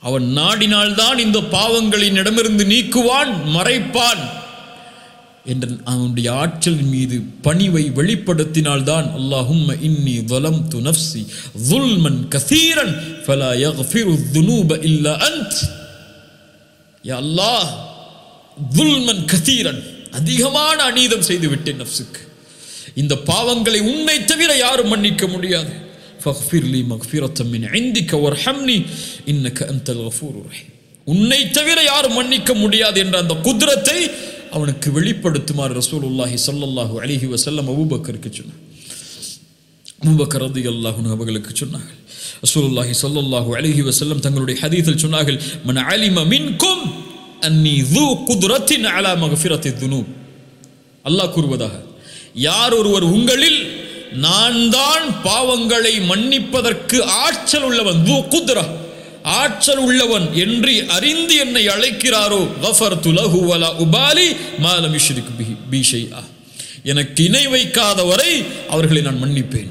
அவன் நாடினால்தான் இந்த பாவங்களினிடமிருந்து நீக்குவான் மறைப்பான் என்ற அவனுடைய ஆற்றலின் மீது பணிவை வெளிப்படுத்தினால்தான் அல்லாஹும்ம இன்னி ظلمت نفسي ظلما كثيرا فلا يغفر الذنوب الا انت யா அல்லாஹ் ظلما كثيرا அதிகமான அநீதம் செய்து விட்டேன் நஃப்ஸுக்கு இந்த பாவங்களை உன்னை தவிர யாரும் மன்னிக்க முடியாது فاغفر لي مغفرة من عندك وارحمني انك انت الغفور الرحيم உன்னை தவிர யாரும் மன்னிக்க முடியாது என்ற அந்த குதிரத்தை அவனுக்கு வெளிப்படுத்துமாறு ரசூலுல்லாஹி ஸல்லல்லாஹு அலைஹி வஸல்லம் அபூபக்கருக்கு சொன்னார் அபூபக்கர் ரலியல்லாஹு அன்ஹு அவர்களுக்கு சொன்னார்கள் ரசூலுல்லாஹி ஸல்லல்லாஹு அலைஹி வஸல்லம் தங்களுடைய ஹதீஸில் சொன்னார்கள் மன் அலிம மின்கும் அன்னி ذو قدرة على مغفرة الذنوب அல்லாஹ் கூறுவதாக யார் ஒருவர் உங்களில் நான் தான் பாவங்களை மன்னிப்பதற்கு ஆற்றல் உள்ளவன் ذو قدرة ஆற்றல் உள்ளவன் என்று அறிந்து என்னை அழைக்கிறாரோ கஃபர்து லஹு வலா உபாலி மா லம் யுஷ்ரிக் பிஹி பி ஷைஆ எனக்கு இணை வைக்காதவரை அவர்களை நான் மன்னிப்பேன்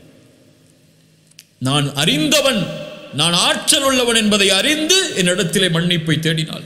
நான் அறிந்தவன் நான் ஆற்றல் உள்ளவன் என்பதை அறிந்து என்னிடத்திலே மன்னிப்பை தேடினாள்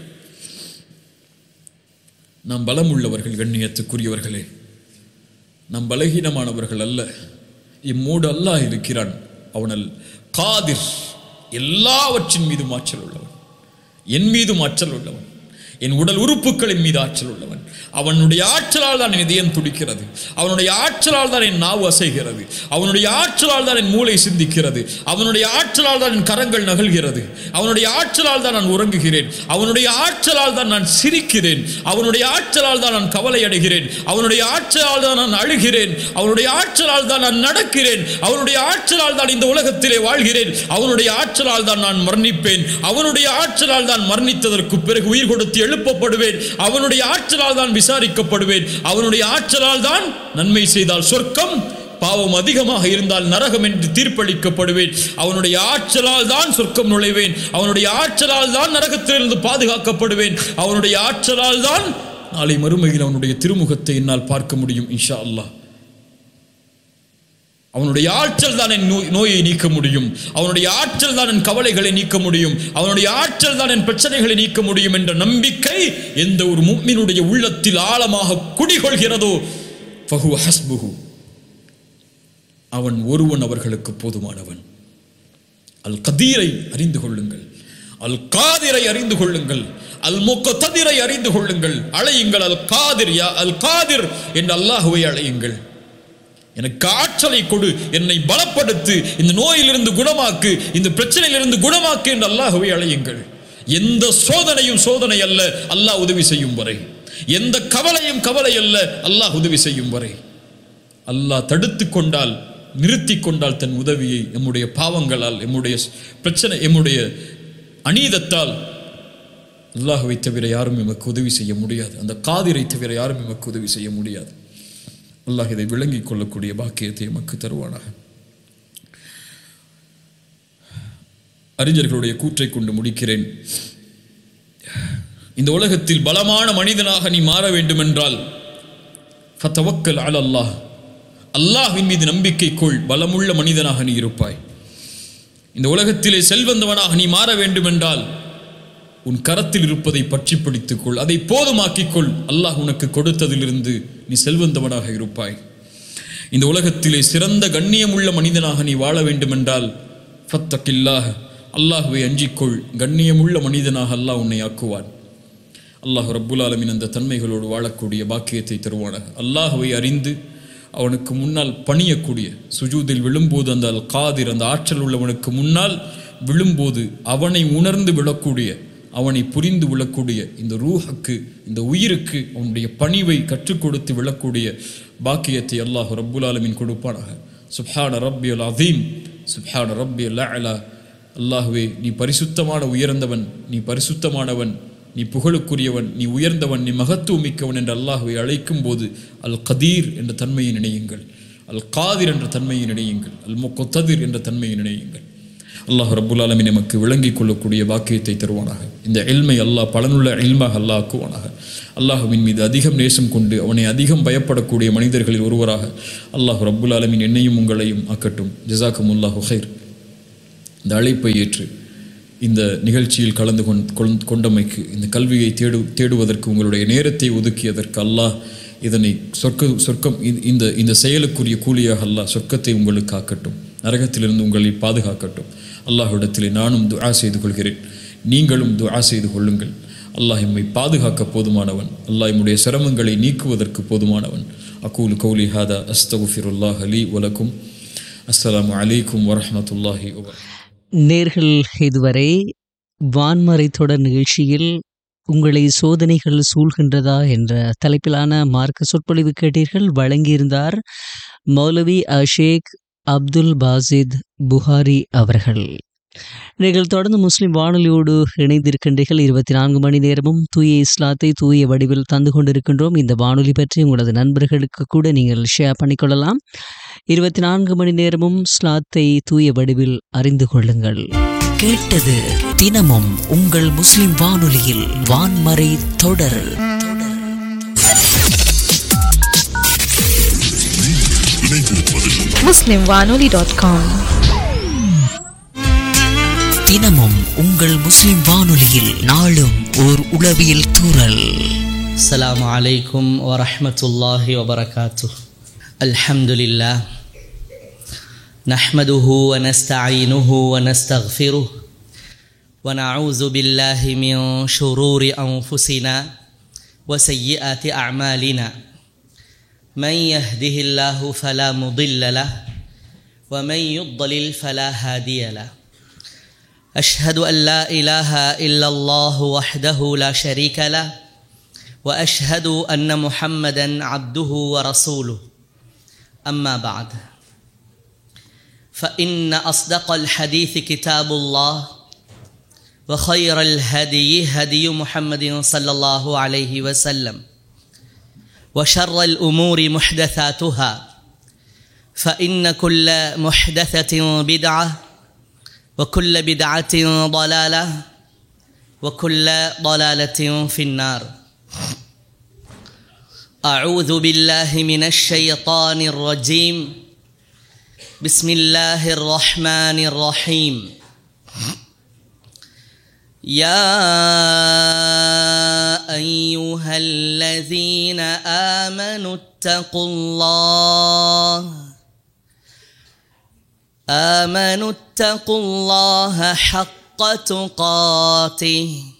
நாம் பலம் உள்ளவர்கள் கண்ணியத்துக்குரியவர்களே நாம் பலகீனமானவர்கள் அல்ல இம்மூடு அல்லாஹ் இருக்கிறான் அவனல் காதிர் எல்லாவற்றின் மீதும் ஆற்றல் உள்ளவன் என் மீதும் ஆற்றல் உள்ளவன் என் உடல் உறுப்புகளின் மீது ஆற்றல் உள்ளவன் அவனுடைய ஆற்றலால் தான் என் இதயம் துடிக்கிறது அவனுடைய ஆற்றலால் தான் என் நாவு அசைகிறது அவனுடைய ஆற்றலால் தான் என் மூளை சிந்திக்கிறது அவனுடைய ஆற்றலால் தான் என் கரங்கள் நகல்கிறது அவனுடைய ஆற்றலால் தான் நான் உறங்குகிறேன் அவனுடைய ஆற்றலால் தான் நான் சிரிக்கிறேன் அவனுடைய ஆற்றலால் தான் நான் கவலை அடைகிறேன் அவனுடைய ஆற்றலால் தான் நான் அழுகிறேன் அவனுடைய ஆற்றலால் தான் நான் நடக்கிறேன் அவனுடைய ஆற்றலால் தான் இந்த உலகத்திலே வாழ்கிறேன் அவனுடைய ஆற்றலால் தான் நான் மரணிப்பேன் அவனுடைய ஆற்றலால் தான் மரணித்ததற்கு பிறகு உயிர் கொடுத்து எழுப்பப்படுவேன் அவனுடைய ஆற்றலால் தான் விசாரிக்கப்படுவேன் அவனுடைய ஆற்றலால் தான் நன்மை செய்தால் சொர்க்கம் பாவம் அதிகமாக இருந்தால் நரகம் என்று தீர்ப்பளிக்கப்படுவேன் அவனுடைய ஆற்றலால் தான் சொர்க்கம் நுழைவேன் அவனுடைய ஆற்றலால் தான் நரகத்திலிருந்து பாதுகாக்கப்படுவேன் அவனுடைய ஆற்றலால் தான் நாளை மறுமையில் அவனுடைய திருமுகத்தை என்னால் பார்க்க முடியும் இன்ஷா அல்லாஹ் அவனுடைய ஆற்றல் தான் என் நோய் நோயை நீக்க முடியும் அவனுடைய ஆற்றல் தான் என் கவலைகளை நீக்க முடியும் அவனுடைய ஆற்றல் தான் என் பிரச்சனைகளை நீக்க முடியும் என்ற நம்பிக்கை எந்த ஒரு முக்மினுடைய உள்ளத்தில் ஆழமாக குடிகொள்கிறதோ ஃபஹு ஹஸ்புஹு அவன் ஒருவன் அவர்களுக்கு போதுமானவன் அல் கதீரை அறிந்து கொள்ளுங்கள் அல் காதிரை அறிந்து கொள்ளுங்கள் அல் முக்கதிரை அறிந்து கொள்ளுங்கள் அழையுங்கள் அல் காதிர் யா அல் காதிர் என்று அல்லாஹுவை அழையுங்கள் எனக்கு ஆற்றலை கொடு என்னை பலப்படுத்து இந்த நோயிலிருந்து குணமாக்கு இந்த பிரச்சனையிலிருந்து குணமாக்கு என்று அல்லாஹுவை அழையுங்கள் எந்த சோதனையும் சோதனை அல்ல அல்லாஹ் உதவி செய்யும் வரை எந்த கவலையும் கவலை அல்ல அல்லாஹ் உதவி செய்யும் வரை அல்லாஹ் தடுத்து கொண்டால் நிறுத்தி கொண்டால் தன் உதவியை எம்முடைய பாவங்களால் எம்முடைய பிரச்சனை எம்முடைய அநீதத்தால் அல்லாஹுவை தவிர யாரும் எமக்கு உதவி செய்ய முடியாது அந்த காதிரை தவிர யாரும் எமக்கு உதவி செய்ய முடியாது அல்லாஹ் இதை விளங்கிக் கொள்ளக்கூடிய பாக்கியத்தை எமக்கு தருவானாக அறிஞர்களுடைய கூற்றை கொண்டு முடிக்கிறேன் இந்த உலகத்தில் பலமான மனிதனாக நீ மாற வேண்டுமென்றால் ஃபத்தவக்கல் அல அல்லாஹ் அல்லாஹ்வின் மீது நம்பிக்கை கொள் பலமுள்ள மனிதனாக நீ இருப்பாய் இந்த உலகத்திலே செல்வந்தவனாக நீ மாற வேண்டுமென்றால் உன் கரத்தில் இருப்பதை பற்றி பிடித்துக்கொள் அதை போதுமாக்கிக்கொள் அல்லாஹ் உனக்கு கொடுத்ததிலிருந்து நீ செல்வந்தவனாக இருப்பாய் இந்த உலகத்திலே சிறந்த கண்ணியமுள்ள மனிதனாக நீ வாழ வேண்டுமென்றால் ஃபத்தக்கில்லாஹ் அல்லாஹுவை அஞ்சிக்கொள் கண்ணியமுள்ள மனிதனாக அல்லாஹ் உன்னை ஆக்குவான் அல்லாஹ் ரப்புல் ஆலமின் அந்த தன்மைகளோடு வாழக்கூடிய பாக்கியத்தை தருவானாக அல்லாஹுவை அறிந்து அவனுக்கு முன்னால் பணியக்கூடிய சுஜூதில் விழும்போது அந்த அல் காதிர் அந்த ஆற்றல் உள்ளவனுக்கு முன்னால் விழும்போது அவனை உணர்ந்து விழக்கூடிய அவனை புரிந்து விழக்கூடிய இந்த ரூஹுக்கு இந்த உயிருக்கு அவனுடைய பணிவை கற்றுக் கொடுத்து விழக்கூடிய பாக்கியத்தை அல்லாஹ் ரப்புல் ஆலமின் கொடுப்பானாக சுப்ஹான ரப்பி அல் அதீம் சுப்ஹான ரப்பி அல் அலா அல்லாஹுவே நீ பரிசுத்தமான உயர்ந்தவன் நீ பரிசுத்தமானவன் நீ புகழுக்குரியவன் நீ உயர்ந்தவன் நீ மகத்துவமிக்கவன் என்று அல்லாஹுவை அழைக்கும் போது அல் கதீர் என்ற தன்மையை நினையுங்கள் அல் காதிர் என்ற தன்மையை நினையுங்கள் அல் முக்கொத்ததிர் என்ற தன்மையை நினையுங்கள் அல்லாஹ் ரப்புல் ஆலமின் நமக்கு விளங்கிக் கொள்ளக்கூடிய பாக்கியத்தை தருவானாக இந்த எல்மை அல்லாஹ் பலனுள்ள எல்மாக அல்லாஹ் ஆக்குவானாக அல்லாஹுவின் மீது அதிகம் நேசம் கொண்டு அவனை அதிகம் பயப்படக்கூடிய மனிதர்களில் ஒருவராக அல்லாஹ் ரப்புல் ஆலமின் என்னையும் உங்களையும் ஆக்கட்டும் ஜசாக்கும் அல்லாஹு ஹைர் இந்த அழைப்பை ஏற்று இந்த நிகழ்ச்சியில் கலந்து கொண்- கொண்- கொண்டமைக்கு இந்த கல்வியை தேடு தேடுவதற்கு உங்களுடைய நேரத்தை ஒதுக்கியதற்கு அல்லாஹ் இதனை சொர்க்க சொர்க்கம் இந்த- இந்த இந்த செயலுக்குரிய கூலியாக அல்லாஹ் சொர்க்கத்தை உங்களுக்கு காக்கட்டும் நரகத்திலிருந்து உங்களை பாதுகாக்கட்டும் அல்லாஹ்விடத்திலே நானும் துஆ செய்து கொள்கிறேன் நீங்களும் துஆ செய்து கொள்ளுங்கள் அல்லாஹ் எம்மை பாதுகாக்க போதுமானவன் அல்லாஹ் எம்முடைய சிரமங்களை நீக்குவதற்கு போதுமானவன் அகூல் கௌலி ஹாதா அஸ்தகுஃபிருல்லாஹ் அலி வலக்கும் அஸ்ஸலாமு அலைக்கும் வரஹ்மத்துல்லாஹி வபரகாத்துஹு நேர்கள் இதுவரை வான்மறை தொடர் நிகழ்ச்சியில் உங்களை சோதனைகள் சூழ்கின்றதா என்ற தலைப்பிலான மார்க்க சொற்பொழிவு கேட்டீர்கள் வழங்கியிருந்தார் மௌலவி அஷேக் அப்துல் பாசித் புகாரி அவர்கள் நீங்கள் தொடர்ந்து முஸ்லிம் வானொலியோடு இணைந்திருக்கின்றீர்கள் இருபத்தி நான்கு மணி நேரமும் தூய இஸ்லாத்தை தூய வடிவில் தந்து கொண்டிருக்கின்றோம் இந்த வானொலி பற்றி உங்களது நண்பர்களுக்கு கூட நீங்கள் ஷேர் பண்ணிக்கொள்ளலாம் இருபத்தி நான்கு மணி நேரமும் ஸ்லாத்தை தூய வடிவில் அறிந்து கொள்ளுங்கள் கேட்டது தினமும் உங்கள் முஸ்லிம் வானொலியில் வான்மறை தொடர் muslimwanoli.com தினமும் உங்கள் முஸ்லிம் வானொலியில் நாளும் ஓர் உளவியல் தூறல் السلام عليكم ورحمة الله وبركاته الحمد لله نحمده ونستعينه ونستغفره ونعوذ بالله من شرور أنفسنا وسيئات أعمالنا من يهده الله فلا مضل له ومن يضلل فلا هادي له أشهد أن لا إله إلا الله وحده لا شريك له واشهد ان محمدا عبده ورسوله اما بعد فان اصدق الحديث كتاب الله وخير الهدي هدي محمد صلى الله عليه وسلم وشر الامور محدثاتها فان كل محدثه بدعه وكل بدعه ضلاله وكل ضلاله في النار أعوذ بالله من الشيطان الرجيم بسم الله الرحمن الرحيم يا أيها الذين آمنوا اتقوا الله آمنوا اتقوا الله حق تقاته